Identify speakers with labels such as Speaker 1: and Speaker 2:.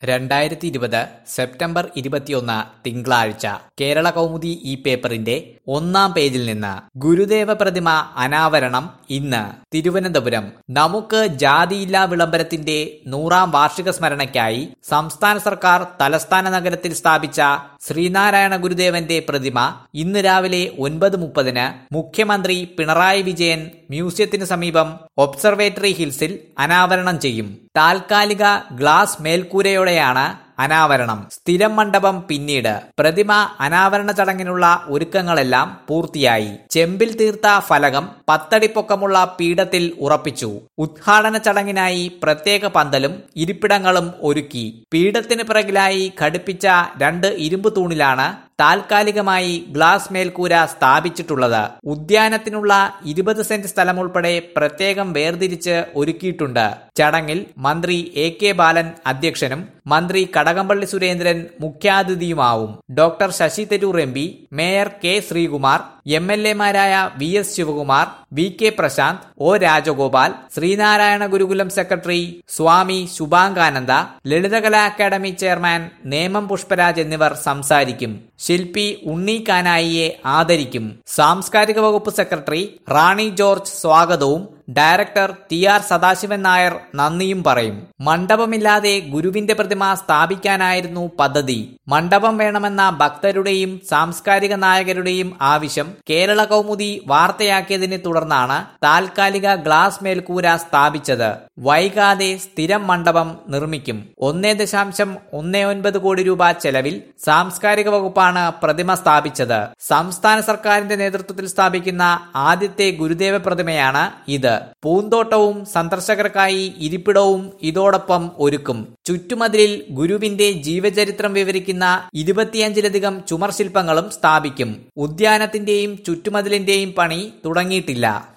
Speaker 1: രണ്ടായിരത്തി ഇരുപത് സെപ്റ്റംബർ ഇരുപത്തിയൊന്ന് തിങ്കളാഴ്ച കേരള കൗമുദി ഈ പേപ്പറിന്റെ ഒന്നാം പേജിൽ നിന്ന് ഗുരുദേവ പ്രതിമ അനാവരണം ഇന്ന് തിരുവനന്തപുരം നമുക്ക് ജാതിയില്ലാ വിളംബരത്തിന്റെ നൂറാം വാർഷിക സ്മരണയ്ക്കായി സംസ്ഥാന സർക്കാർ തലസ്ഥാന നഗരത്തിൽ സ്ഥാപിച്ച ശ്രീനാരായണ ഗുരുദേവന്റെ പ്രതിമ ഇന്ന് രാവിലെ ഒൻപത് മുപ്പതിന് മുഖ്യമന്ത്രി പിണറായി വിജയൻ മ്യൂസിയത്തിന് സമീപം ഒബ്സർവേറ്ററി ഹിൽസിൽ അനാവരണം ചെയ്യും താൽക്കാലിക ഗ്ലാസ് മേൽക്കൂരയോടെയാണ് അനാവരണം സ്ഥിരം മണ്ഡപം പിന്നീട് പ്രതിമ അനാവരണ ചടങ്ങിനുള്ള ഒരുക്കങ്ങളെല്ലാം പൂർത്തിയായി ചെമ്പിൽ തീർത്ത ഫലകം പത്തടി പൊക്കമുള്ള പീഠത്തിൽ ഉറപ്പിച്ചു ഉദ്ഘാടന ചടങ്ങിനായി പ്രത്യേക പന്തലും ഇരിപ്പിടങ്ങളും ഒരുക്കി പീഠത്തിന് പിറകിലായി ഘടിപ്പിച്ച രണ്ട് ഇരുമ്പ് തൂണിലാണ് താൽക്കാലികമായി ഗ്ലാസ് മേൽക്കൂര സ്ഥാപിച്ചിട്ടുള്ളത് ഉദ്യാനത്തിനുള്ള ഇരുപത് സെന്റ് സ്ഥലം ഉൾപ്പെടെ പ്രത്യേകം വേർതിരിച്ച് ഒരുക്കിയിട്ടുണ്ട് ചടങ്ങിൽ മന്ത്രി എ കെ ബാലൻ അധ്യക്ഷനും മന്ത്രി കടകംപള്ളി സുരേന്ദ്രൻ മുഖ്യാതിഥിയുമാവും doctor Shashi Tharoor M P mayor K Sreekumar എം എൽ എമാരായ V S Sivakumar V K Prashanth O Rajagopal Sreenarayana Gurukulam secretary സ്വാമി ശുഭാംഗാനന്ദ ലളിതകലാ അക്കാദമി ചെയർമാൻ നേമം പുഷ്പരാജ് എന്നിവർ സംസാരിക്കും ശില്പി ഉണ്ണി കാനായിയെ ആദരിക്കും സാംസ്കാരിക വകുപ്പ് സെക്രട്ടറി റാണി ജോർജ് സ്വാഗതവും director T R Sadasivan Nair നന്ദിയും പറയും മണ്ഡപമില്ലാതെ ഗുരുവിന്റെ പ്രതിമ സ്ഥാപിക്കാനായിരുന്നു പദ്ധതി മണ്ഡപം വേണമെന്ന ഭക്തരുടെയും സാംസ്കാരിക നായകരുടെയും ആവശ്യം കേരള കൗമുദി വാർത്തയാക്കിയതിനെ തുടർന്നാണ് താൽക്കാലിക ഗ്ലാസ് മേൽക്കൂര സ്ഥാപിച്ചത് വൈകാതെ സ്ഥിരം മണ്ഡപം നിർമ്മിക്കും ഒന്നേ ദശാംശം ഒന്നേ ഒൻപത് കോടി രൂപ ചെലവിൽ സാംസ്കാരിക വകുപ്പാണ് പ്രതിമ സ്ഥാപിച്ചത് സംസ്ഥാന സർക്കാരിന്റെ നേതൃത്വത്തിൽ സ്ഥാപിക്കുന്ന ആദ്യത്തെ ഗുരുദേവ പ്രതിമയാണ് ഇത് പൂന്തോട്ടവും സന്ദർശകർക്കായി ഇരിപ്പിടവും ഇതോടൊപ്പം ഒരുക്കും ചുറ്റുമതിലിൽ ഗുരുവിന്റെ ജീവചരിത്രം വിവരിക്കുന്ന ഇരുപത്തിയഞ്ചിലധികം ചുമർ ശില്പങ്ങളും സ്ഥാപിക്കും ഉദ്യാനത്തിന്റെയും ചുറ്റുമതിലിന്റെയും പണി തുടങ്ങിയിട്ടില്ല